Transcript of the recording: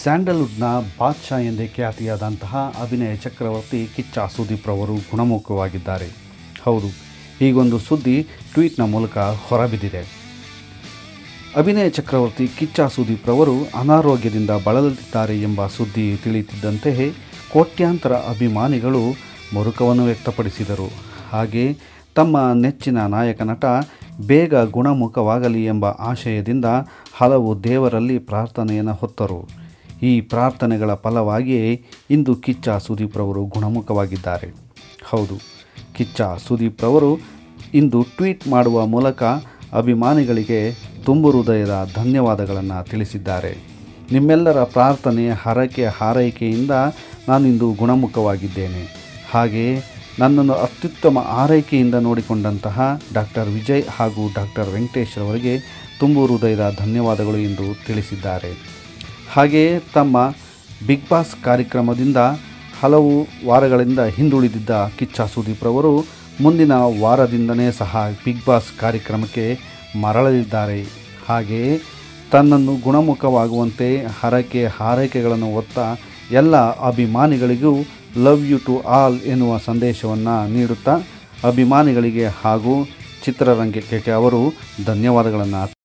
ಸ್ಯಾಂಡಲ್ವುಡ್ನ ಬಾದ್ಶಾ ಎಂದೇ ಖ್ಯಾತಿಯಾದಂತಹ ಅಭಿನಯ ಚಕ್ರವರ್ತಿ ಕಿಚ್ಚ ಸುದೀಪ್ ರವರು ಗುಣಮುಖವಾಗಿದ್ದಾರೆ ಹೌದು ಹೀಗೊಂದು ಸುದ್ದಿ ಟ್ವೀಟ್ನ ಮೂಲಕ ಹೊರಬಿದ್ದಿದೆ ಅಭಿನಯ ಚಕ್ರವರ್ತಿ ಕಿಚ್ಚ ಸುದೀಪ್ ರವರು ಅನಾರೋಗ್ಯದಿಂದ ಬಳಲುತ್ತಿದ್ದಾರೆ ಎಂಬ ಸುದ್ದಿ ತಿಳಿಯುತ್ತಿದ್ದಂತೆಯೇ ಕೋಟ್ಯಾಂತರ ಅಭಿಮಾನಿಗಳು ಮರುಕವನ್ನು ವ್ಯಕ್ತಪಡಿಸಿದರು ಹಾಗೆ ತಮ್ಮ ನೆಚ್ಚಿನ ನಾಯಕ ನಟ ಬೇಗ ಗುಣಮುಖವಾಗಲಿ ಎಂಬ ಆಶಯದಿಂದ ಹಲವು ದೇವರಲ್ಲಿ ಪ್ರಾರ್ಥನೆಯನ್ನು ಹೊತ್ತರು ಈ ಪ್ರಾರ್ಥನೆಗಳ ಫಲವಾಗಿಯೇ ಇಂದು ಕಿಚ್ಚ ಸುದೀಪ್ ರವರು ಗುಣಮುಖವಾಗಿದ್ದಾರೆ ಹೌದು ಕಿಚ್ಚ ಸುದೀಪ್ ರವರು ಇಂದು ಟ್ವೀಟ್ ಮಾಡುವ ಮೂಲಕ ಅಭಿಮಾನಿಗಳಿಗೆ ತುಂಬು ಹೃದಯದ ಧನ್ಯವಾದಗಳನ್ನು ತಿಳಿಸಿದ್ದಾರೆ ನಿಮ್ಮೆಲ್ಲರ ಪ್ರಾರ್ಥನೆ ಹರಕೆ ಹಾರೈಕೆಯಿಂದ ನಾನಿಂದು ಗುಣಮುಖವಾಗಿದ್ದೇನೆ ಹಾಗೆಯೇ ನನ್ನನ್ನು ಅತ್ಯುತ್ತಮ ಆರೈಕೆಯಿಂದ ನೋಡಿಕೊಂಡಂತಹ ಡಾಕ್ಟರ್ ವಿಜಯ್ ಹಾಗೂ ಡಾಕ್ಟರ್ ವೆಂಕಟೇಶ್ ಅವರಿಗೆ ತುಂಬು ಹೃದಯದ ಧನ್ಯವಾದಗಳು ಎಂದು ತಿಳಿಸಿದ್ದಾರೆ ಹಾಗೆಯೇ ತಮ್ಮ ಬಿಗ್ ಬಾಸ್ ಕಾರ್ಯಕ್ರಮದಿಂದ ಹಲವು ವಾರಗಳಿಂದ ಹಿಂದುಳಿದಿದ್ದ ಕಿಚ್ಚ ಸುದೀಪ್ ರವರು ಮುಂದಿನ ವಾರದಿಂದನೇ ಸಹ ಬಿಗ್ ಬಾಸ್ ಕಾರ್ಯಕ್ರಮಕ್ಕೆ ಮರಳಲಿದ್ದಾರೆ ಹಾಗೆಯೇ ತನ್ನನ್ನು ಗುಣಮುಖವಾಗುವಂತೆ ಹರಕೆ ಹಾರೈಕೆಗಳನ್ನು ಹೊತ್ತ ಎಲ್ಲ ಅಭಿಮಾನಿಗಳಿಗೂ ಲವ್ ಯು ಟು ಆಲ್ ಎನ್ನುವ ಸಂದೇಶವನ್ನು ನೀಡುತ್ತಾ ಅಭಿಮಾನಿಗಳಿಗೆ ಹಾಗೂ ಚಿತ್ರರಂಗಕ್ಕೆ ಅವರು ಧನ್ಯವಾದಗಳನ್ನು